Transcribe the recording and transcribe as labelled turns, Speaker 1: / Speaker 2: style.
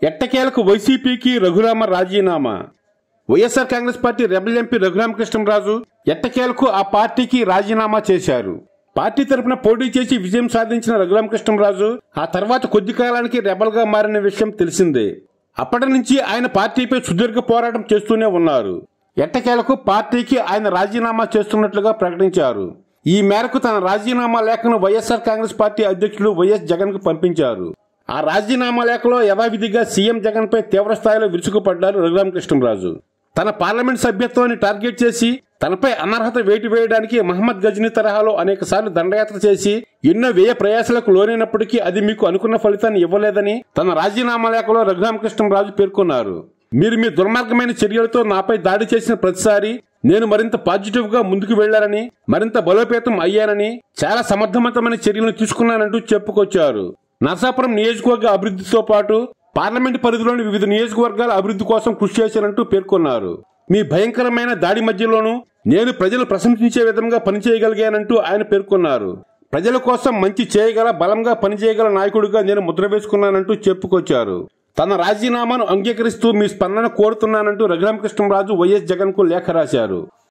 Speaker 1: ఎట్టకేలకు వైసీపీకి రఘురామ రాజీనామా YSR Congress party rebel MP Raghuramakrishnaraju ఎట్టకేలకు ఆ పార్టీకి రాజీనామా చేశారు పార్టీ తరపున పోటీ చేసి విజయం సాధించిన రఘురామకృష్ణరాజు ఆ తర్వాత కొద్ది కాలానికి రెబల్ గా మారిన విషయం తెలిసిందే అప్పటి నుంచి ఆయన పార్టీపై సుదీర్ఘ పోరాటం చేస్తూనే ఉన్నారు ఎట్టకేలకు పార్టీకి ఆయన రాజీనామా చేస్తున్నట్లుగా ప్రకటించారు ఈ మేరకు తన రాజీనామా లేఖను వైఎస్ఆర్ కాంగ్రెస్ పార్టీ అధ్యక్షులు వైఎస్ జగన్ కు పంపించారు ఆ రాజీనామా లేఖలో యథావిధిగా సీఎం జగన్ పై తీవ్ర స్థాయిలో విరుచుకుపడ్డారు రఘురామకృష్ణరాజు తన పార్లమెంట్ సభ్యత్వాన్ని టార్గెట్ చేసి తనపై అనర్హత వేటు వేయడానికి మహమ్మద్ గజనీ తరహాలో అనేక సార్లు దండయాత్ర చేసి ఎన్నో వ్యయ ప్రయాసాలకు లోనైనప్పటికీ అది మీకు అనుకున్న ఫలితాన్ని ఇవ్వలేదని తన రాజీనామా లేఖలో రఘురామకృష్ణరాజు పేర్కొన్నారు మీరు మీ దుర్మార్గమైన చర్యలతో నాపై దాడి చేసిన ప్రతిసారి నేను మరింత పాజిటివ్ గా ముందుకు వెళ్లారని మరింత బలోపేతం అయ్యానని చాలా సమర్థవంతమైన చర్యలను తీసుకున్నానంటూ చెప్పుకొచ్చారు నరసాపురం నియోజకవర్గ అభివృద్ధితో పాటు పార్లమెంట్ పరిధిలోని వివిధ నియోజకవర్గాల అభివృద్ధి కోసం కృషి చేశానంటూ పేర్కొన్నారు మీ భయంకరమైన దాడి మధ్యలోనూ నేను ప్రజలు ప్రశంసించే విధంగా పనిచేయగలిగానంటూ ఆయన పేర్కొన్నారు ప్రజల కోసం మంచి చేయగల బలంగా పనిచేయగల నాయకుడిగా నేను ముద్ర వేసుకున్నానంటూ చెప్పుకొచ్చారు తన రాజీనామాను అంగీకరిస్తూ మీ స్పందన కోరుతున్నానంటూ రఘురామకృష్ణరాజు వైఎస్ జగన్ కు లేఖ రాశారు